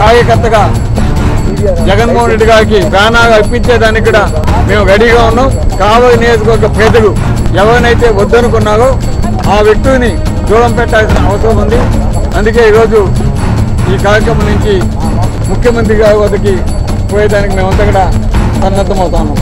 కార్యకర్తగా జగన్మోహన్ రెడ్డి గారికి ప్రాణాలు అర్పించేదానికి కూడా మేము రెడీగా ఉన్నాం కావలి నియోజకవర్గ ప్రజలు ఎవరినైతే వద్దనుకున్నారో ఆ వ్యక్తిని దూరం పెట్టాల్సిన అవసరం ఉంది అందుకే ఈరోజు ఈ కార్యక్రమం నుంచి ముఖ్యమంత్రి గారి వద్దకి పోయేదానికి మేమంతా కూడా సన్నద్ధమవుతాము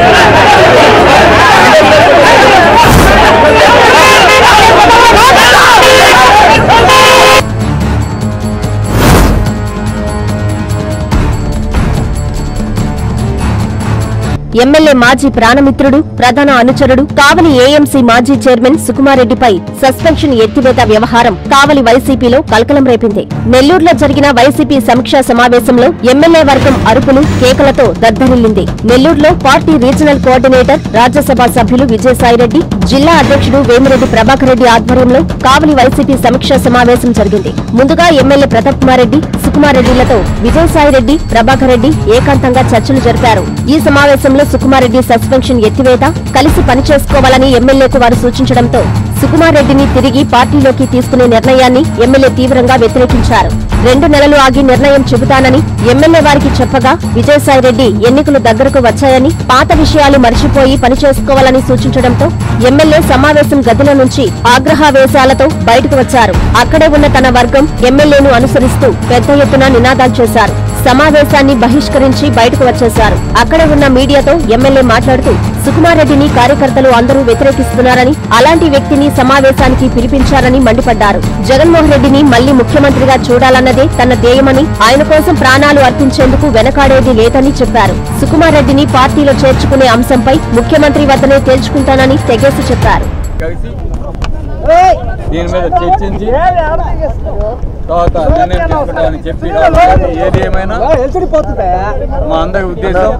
ఎమ్మెల్యే మాజీ ప్రాణమిత్రుడు ప్రధాన అనుచరుడు కావలి ఏఎంసీ మాజీ చైర్మన్ సుకుమారెడ్డిపై సస్పెన్షన్ ఎత్తివేత వ్యవహారం కావలి వైసీపీలో కలకలం రేపింది నెల్లూరులో జరిగిన వైసీపీ సమీక్షా సమావేశంలో ఎమ్మెల్యే వర్గం అరుపులు కేకలతో దద్దరిల్లింది నెల్లూరులో పార్టీ రీజనల్ కోఆర్డినేటర్ రాజ్యసభ సభ్యులు విజయసాయిరెడ్డి జిల్లా అధ్యక్షుడు వేమిరెడ్డి ప్రభాకర్ రెడ్డి ఆధ్వర్యంలో కావలి వైసీపీ సమీక్షా సమావేశం జరిగింది ముందుగా ఎమ్మెల్యే ప్రతాప్ కుమార్ రెడ్డి సుకుమారెడ్డిలతో విజయసాయిరెడ్డి ప్రభాకర్ రెడ్డి ఏకాంతంగా చర్చలు జరిపారు ఈ సమావేశంలో సుకుమారెడ్డి సస్పెన్షన్ ఎత్తివేత కలిసి పనిచేసుకోవాలని ఎమ్మెల్యేకు వారు సూచించడంతో సుకుమార్ రెడ్డిని తిరిగి పార్టీలోకి తీసుకునే నిర్ణయాన్ని ఎమ్మెల్యే తీవ్రంగా వ్యతిరేకించారు రెండు నెలలు ఆగి నిర్ణయం చెబుతానని ఎమ్మెల్యే వారికి చెప్పగా విజయసాయిరెడ్డి ఎన్నికలు దగ్గరకు వచ్చాయని పాత విషయాలు మర్చిపోయి పనిచేసుకోవాలని సూచించడంతో ఎమ్మెల్యే సమావేశం గదిలో నుంచి ఆగ్రహావేశాలతో బయటకు వచ్చారు అక్కడే ఉన్న తన వర్గం ఎమ్మెల్యేను అనుసరిస్తూ పెద్ద ఎత్తున నినాదాలు చేశారు సమావేశాన్ని బహిష్కరించి బయటకు వచ్చేశారు అక్కడే ఉన్న మీడియాతో ఎమ్మెల్యే మాట్లాడుతూ సుకుమారెడ్డిని కార్యకర్తలు అందరూ వ్యతిరేకిస్తున్నారని అలాంటి వ్యక్తిని సమావేశానికి పిలిపించారని మండిపడ్డారు జగన్మోహన్ రెడ్డిని మళ్లీ ముఖ్యమంత్రిగా చూడాలన్నదే తన ధ్యేయమని ఆయన కోసం ప్రాణాలు అర్పించేందుకు వెనకాడేది లేదని చెప్పారు సుకుమార్ రెడ్డిని పార్టీలో చేర్చుకునే అంశంపై ముఖ్యమంత్రి వద్దనే తేల్చుకుంటానని తెగేసి చెప్పారు కలిసి దీని మీద చర్చించి తర్వాత నిర్ణయం తీసుకుంటామని చెప్పి ఏది ఏమైనా మా అందరి ఉద్దేశం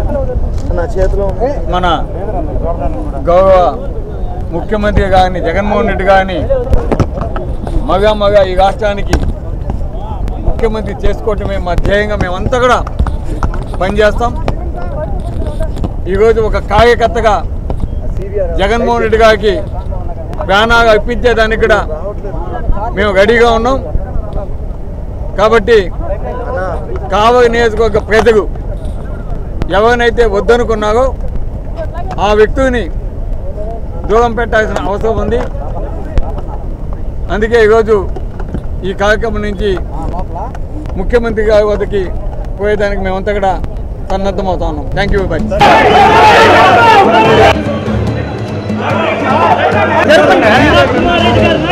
మన గౌరవ ముఖ్యమంత్రి గారిని జగన్మోహన్ రెడ్డి గారిని మగ మగ ఈ రాష్ట్రానికి ముఖ్యమంత్రి చేసుకోవటమే మా ధ్యేయంగా మేమంతా కూడా పనిచేస్తాం ఈరోజు ఒక కార్యకర్తగా జగన్మోహన్ రెడ్డి గారికి ప్రాణాలు అర్పించేదానికి కూడా మేము రెడీగా ఉన్నాం కాబట్టి కావలి నియోజకవర్గ ప్రజలు ఎవరినైతే వద్దనుకున్నారో ఆ వ్యక్తిని దూరం పెట్టాల్సిన అవసరం ఉంది అందుకే ఈరోజు ఈ కార్యక్రమం నుంచి ముఖ్యమంత్రి గారి వద్దకి పోయేదానికి మేమంతా కూడా సన్నద్ధమవుతా ఉన్నాం thank you bye Kumar Reddy గారిని